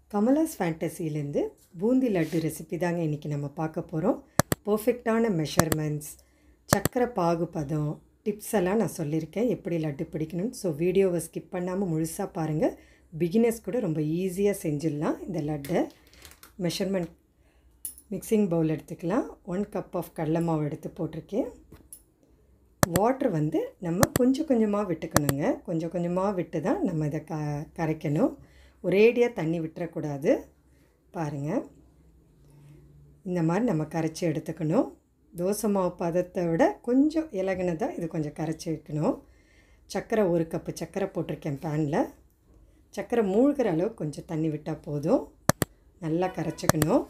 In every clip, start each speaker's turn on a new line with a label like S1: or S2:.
S1: கமலாஸ் ஃபேண்டசிலேருந்து பூந்தி லட்டு ரெசிபி தாங்க இன்றைக்கி நம்ம பார்க்க போகிறோம் பர்ஃபெக்டான மெஷர்மெண்ட்ஸ் சக்கரை பாகுபதம் டிப்ஸ் எல்லாம் நான் சொல்லியிருக்கேன் எப்படி லட்டு பிடிக்கணும்னு ஸோ வீடியோவை ஸ்கிப் பண்ணாமல் முழுசாக பாருங்கள் பிகினர்ஸ் கூட ரொம்ப ஈஸியாக செஞ்சிடலாம் இந்த லட்டை மெஷர்மெண்ட் மிக்சிங் பவுல் எடுத்துக்கலாம் ஒன் கப் ஆஃப் கடலை மாவு எடுத்து போட்டிருக்கேன் வாட்ரு வந்து நம்ம கொஞ்சம் கொஞ்சமாக விட்டுக்கணுங்க கொஞ்சம் கொஞ்சமாக விட்டு தான் நம்ம இதை க கரைக்கணும் ஒரேடியாக தண்ணி விட்டுறக்கூடாது பாருங்கள் இந்த மாதிரி நம்ம கரைச்சி எடுத்துக்கணும் தோசை மாவு பதத்தை விட கொஞ்சம் இலகுனதாக இது கொஞ்சம் கரைச்சி வைக்கணும் சர்க்கரை ஒரு கப்பு சர்க்கரை போட்டிருக்கேன் பேனில் சர்க்கரை மூழ்கிற அளவு கொஞ்சம் தண்ணி விட்டால் போதும் நல்லா கரைச்சிக்கணும்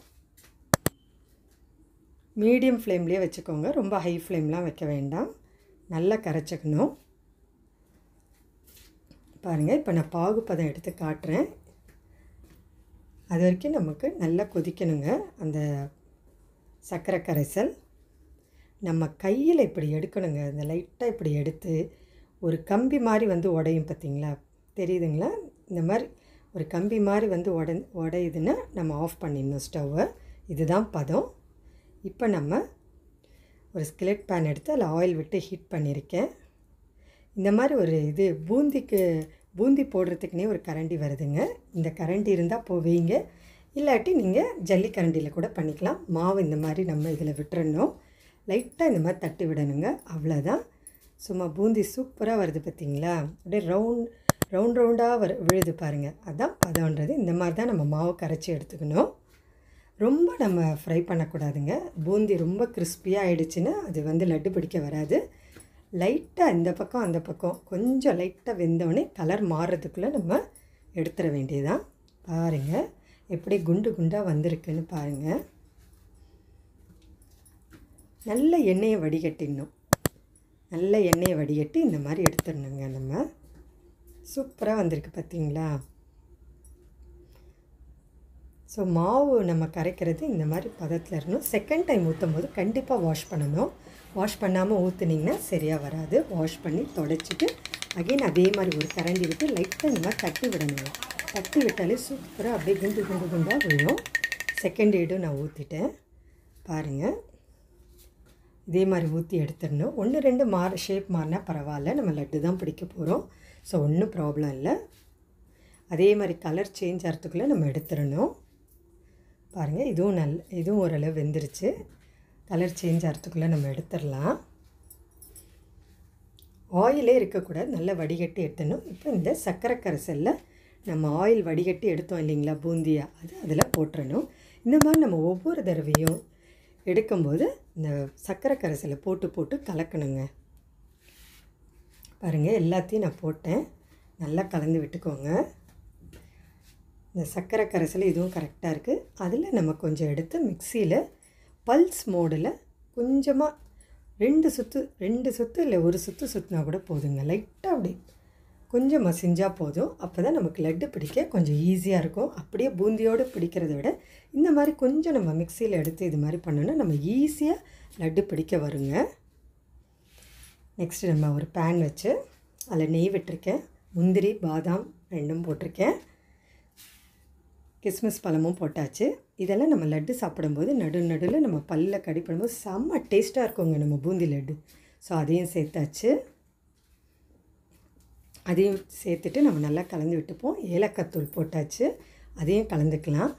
S1: மீடியம் ஃப்ளேம்லேயே வச்சுக்கோங்க ரொம்ப ஹை ஃப்ளேம்லாம் வைக்க வேண்டாம் நல்லா கரைச்சிக்கணும் பாருங்கள் இப்போ நான் பாகுப்பதம் எடுத்து காட்டுறேன் அது வரைக்கும் நமக்கு நல்லா கொதிக்கணுங்க அந்த சர்க்கரை கரைசல் நம்ம கையில் இப்படி எடுக்கணுங்க அந்த லைட்டாக இப்படி எடுத்து ஒரு கம்பி மாதிரி வந்து உடையும் பார்த்தீங்களா தெரியுதுங்களா இந்த மாதிரி ஒரு கம்பி மாதிரி வந்து உட உடையுதுன்னா நம்ம ஆஃப் பண்ணிடணும் ஸ்டவ்வை இதுதான் பதம் இப்போ நம்ம ஒரு ஸ்கிலெட் பேன் எடுத்து அதில் ஆயில் விட்டு ஹீட் பண்ணியிருக்கேன் இந்த மாதிரி ஒரு இது பூந்திக்கு பூந்தி போடுறதுக்குனே ஒரு கரண்டி வருதுங்க இந்த கரண்டி இருந்தால் போவீங்க இல்லாட்டி நீங்கள் ஜல்லி கரண்டியில் கூட பண்ணிக்கலாம் மாவு இந்த மாதிரி நம்ம இதில் விட்டுறணும் லைட்டாக இந்த மாதிரி தட்டி விடணுங்க அவ்வளோதான் சும்மா பூந்தி சூப்பராக வருது பார்த்தீங்களா அப்படியே ரவுண்ட் ரவுண்ட் ரவுண்டாக வர விழுது பாருங்கள் அதுதான் பதம்ன்றது இந்த மாதிரி தான் நம்ம மாவு கரைச்சி எடுத்துக்கணும் ரொம்ப நம்ம ஃப்ரை பண்ணக்கூடாதுங்க பூந்தி ரொம்ப கிறிஸ்பியாக ஆகிடுச்சின்னா அது வந்து லட்டு பிடிக்க வராது லைட்டாக இந்த பக்கம் அந்த பக்கம் கொஞ்சம் லைட்டாக வெந்தோடனே கலர் மாறுறதுக்குள்ளே நம்ம எடுத்துட வேண்டியதான் பாருங்கள் எப்படி குண்டு குண்டாக வந்திருக்குன்னு பாருங்கள் நல்ல எண்ணெயை வடிகட்டிடணும் நல்ல எண்ணெயை வடிகட்டி இந்த மாதிரி எடுத்துடணுங்க நம்ம சூப்பராக வந்திருக்கு பார்த்தீங்களா ஸோ மாவு நம்ம கரைக்கிறது இந்த மாதிரி பதத்தில் இருக்கணும் செகண்ட் டைம் ஊற்றும் போது கண்டிப்பாக வாஷ் பண்ணணும் வாஷ் பண்ணாமல் ஊற்றுனீங்கன்னா சரியாக வராது வாஷ் பண்ணி தொடச்சிட்டு அகெயின் அதே மாதிரி ஒரு கரண்டி விட்டு லைட்டாக இந்த மாதிரி தட்டி விடணுங்க தட்டி விட்டாலே சூப்பராக அப்படியே குண்டு குண்டு குண்டாக விழும் செகண்ட் எய்டும் நான் ஊற்றிட்டேன் பாருங்கள் இதே மாதிரி ஊற்றி எடுத்துடணும் ஒன்று ரெண்டு மாற ஷேப் மாறினா பரவாயில்ல நம்ம லட்டு தான் பிடிக்க போகிறோம் ஸோ ஒன்றும் ப்ராப்ளம் இல்லை அதே மாதிரி கலர் சேஞ்ச் ஆகிறதுக்குள்ளே நம்ம எடுத்துடணும் பாருங்கள் இதுவும் நல் இதுவும் ஓரளவு வெந்துருச்சு கலர் சேஞ்ச் ஆகிறதுக்குள்ளே நம்ம எடுத்துடலாம் ஆயிலே இருக்கக்கூடாது நல்லா வடிகட்டி எடுத்துடணும் இப்போ இந்த சர்க்கரை கரைசலில் நம்ம ஆயில் வடிகட்டி எடுத்தோம் இல்லைங்களா பூந்தியா அது அதில் போட்டுறணும் இந்த மாதிரி நம்ம ஒவ்வொரு தடவையும் எடுக்கும்போது இந்த சர்க்கரை கரைசலை போட்டு போட்டு கலக்கணுங்க பாருங்கள் எல்லாத்தையும் நான் போட்டேன் நல்லா கலந்து விட்டுக்கோங்க இந்த சர்க்கரை கரைசல் இதுவும் கரெக்டாக இருக்குது அதில் நம்ம கொஞ்சம் எடுத்து மிக்சியில் பல்ஸ் மோடில் கொஞ்சமாக ரெண்டு சுற்று ரெண்டு சுற்று இல்லை ஒரு சுற்று சுற்றினா கூட போதுங்க லைட்டாக அப்படி கொஞ்சம் மசிஞ்சால் போதும் அப்போ தான் நமக்கு லட்டு பிடிக்க கொஞ்சம் ஈஸியாக இருக்கும் அப்படியே பூந்தியோடு பிடிக்கிறத விட இந்த மாதிரி கொஞ்சம் நம்ம மிக்சியில் எடுத்து இது மாதிரி பண்ணோன்னா நம்ம ஈஸியாக லட்டு பிடிக்க வருங்க நெக்ஸ்ட்டு நம்ம ஒரு பேன் வச்சு அதில் நெய் விட்டுருக்கேன் முந்திரி பாதாம் ரெண்டும் போட்டிருக்கேன் கிஸ்மிஸ் பழமும் போட்டாச்சு இதெல்லாம் நம்ம லட்டு சாப்பிடும்போது நடு நடுவில் நம்ம பல்லில் கடிப்படும்போது செம்ம டேஸ்ட்டாக இருக்குங்க நம்ம பூந்தி லட்டு ஸோ அதையும் சேர்த்தாச்சு அதையும் சேர்த்துட்டு நம்ம நல்லா கலந்து விட்டுப்போம் ஏலக்காய் தூள் போட்டாச்சு அதையும் கலந்துக்கலாம்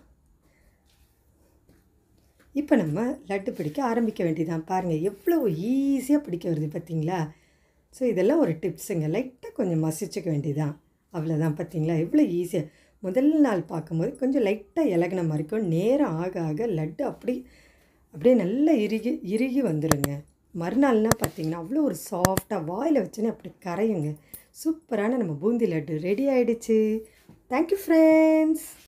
S1: இப்போ நம்ம லட்டு பிடிக்க ஆரம்பிக்க வேண்டியதான் பாருங்கள் எவ்வளோ ஈஸியாக பிடிக்க வருது பார்த்தீங்களா ஸோ இதெல்லாம் ஒரு டிப்ஸுங்க லைட்டாக கொஞ்சம் மசிச்சுக்க வேண்டியதான் அவ்வளோதான் பார்த்தீங்களா எவ்வளோ ஈஸியாக முதல் நாள் பார்க்கும்போது கொஞ்சம் லைட்டாக இலகின மாதிரி இருக்கும் நேரம் ஆக ஆக லட்டு அப்படி அப்படியே நல்லா இறுகி இறுகி வந்துடுங்க மறுநாள்னால் பார்த்தீங்கன்னா அவ்வளோ ஒரு சாஃப்டாக வாயில் வச்சுன்னு அப்படி கரையுங்க சூப்பரான நம்ம பூந்தி லட்டு ரெடி ஆகிடுச்சு தேங்க்யூ ஃப்ரெண்ட்ஸ்